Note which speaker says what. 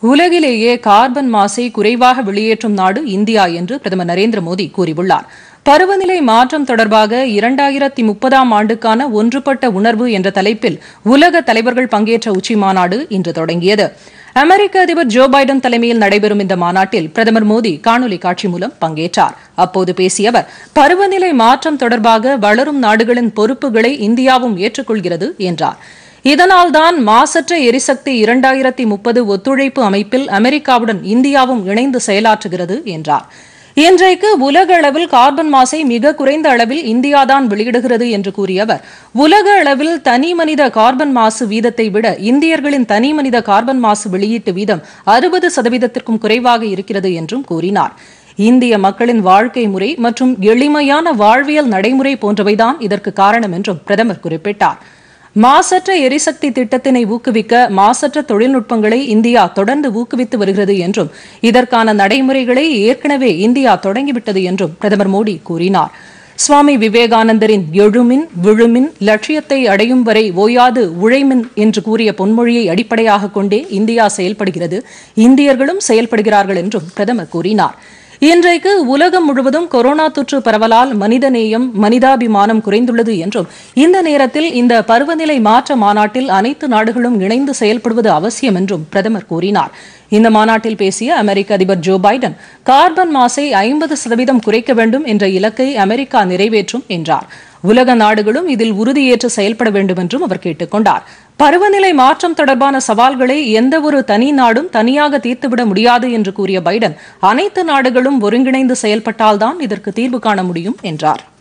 Speaker 1: உலகிலேயே கார்பன் மாசை குறைவாக வெளியேற்றும் நாடு இந்தியா என்று பிரதமர் நரேந்திர மோடி கூறியுள்ளார் பருவநிலை மாற்றம் தொடர்பாக இரண்டாயிரத்தி முப்பதாம் ஆண்டுக்கான ஒன்றுபட்ட உணர்வு என்ற தலைப்பில் உலக தலைவர்கள் பங்கேற்ற உச்சி மாநாடு இன்று தொடங்கியது அமெரிக்க அதிபர் ஜோ பைடன் தலைமையில் நடைபெறும் இந்த மாநாட்டில் பிரதமர் மோடி காணொலி காட்சி மூலம் பங்கேற்றார் அப்போது பேசிய அவர் பருவநிலை மாற்றம் தொடர்பாக வளரும் நாடுகளின் பொறுப்புகளை இந்தியாவும் ஏற்றுக்கொள்கிறது என்றார் இதனால்தான் மாசற்ற எரிசக்தி இரண்டாயிரத்தி முப்பது ஒத்துழைப்பு அமைப்பில் அமெரிக்காவுடன் இந்தியாவும் இணைந்து செயலாற்றுகிறது என்றார் இன்றைக்கு உலக அளவில் கார்பன் மாசை மிக குறைந்த அளவில் இந்தியாதான் வெளியிடுகிறது என்று கூறிய அவர் உலக அளவில் தனி மனித கார்பன் மாசு வீதத்தை விட இந்தியர்களின் தனி மனித கார்பன் மாசு வெளியீட்டு வீதம் அறுபது சதவீதத்திற்கும் குறைவாக இருக்கிறது என்றும் கூறினார் இந்திய மக்களின் வாழ்க்கை முறை மற்றும் எளிமையான வாழ்வியல் நடைமுறை போன்றவைதான் இதற்கு காரணம் என்றும் பிரதமர் குறிப்பிட்டார் மாசற்ற எரிசக்தி திட்டத்தினை ஊக்குவிக்க மாசற்ற தொழில்நுட்பங்களை இந்தியா தொடர்ந்து ஊக்குவித்து வருகிறது என்றும் இதற்கான நடைமுறைகளை ஏற்கனவே இந்தியா தொடங்கிவிட்டது என்றும் பிரதமர் மோடி கூறினார் சுவாமி விவேகானந்தரின் எழுமின் விழுமின் லட்சியத்தை அடையும் வரை ஓயாது உழைமின் என்று கூறிய பொன்மொழியை அடிப்படையாக கொண்டே இந்தியா செயல்படுகிறது இந்தியர்களும் செயல்படுகிறார்கள் என்றும் பிரதமர் கூறினார் இன்றைக்கு உலகம் முழுவதும் கொரோனா தொற்று பரவலால் மனிதநேயம் மனிதாபிமானம் குறைந்துள்ளது என்றும் இந்த நேரத்தில் இந்த பருவநிலை மாற்ற மாநாட்டில் அனைத்து நாடுகளும் இணைந்து செயல்படுவது அவசியம் என்றும் பிரதமர் கூறினார் இந்த மாநாட்டில் பேசிய அமெரிக்க அதிபர் ஜோ பைடன் கார்பன் மாசை ஐம்பது சதவீதம் குறைக்க வேண்டும் என்ற இலக்கை அமெரிக்கா நிறைவேற்றும் என்றார் உலக நாடுகளும் இதில் உறுதியேற்று செயல்பட வேண்டும் என்றும் அவர் கேட்டுக் கொண்டார் பருவநிலை மாற்றம் தொடர்பான சவால்களை எந்தவொரு தனி நாடும் தனியாக தீர்த்துவிட முடியாது என்று கூறிய பைடன் அனைத்து நாடுகளும் ஒருங்கிணைந்து செயல்பட்டால்தான் இதற்கு தீர்வு காண முடியும் என்றார்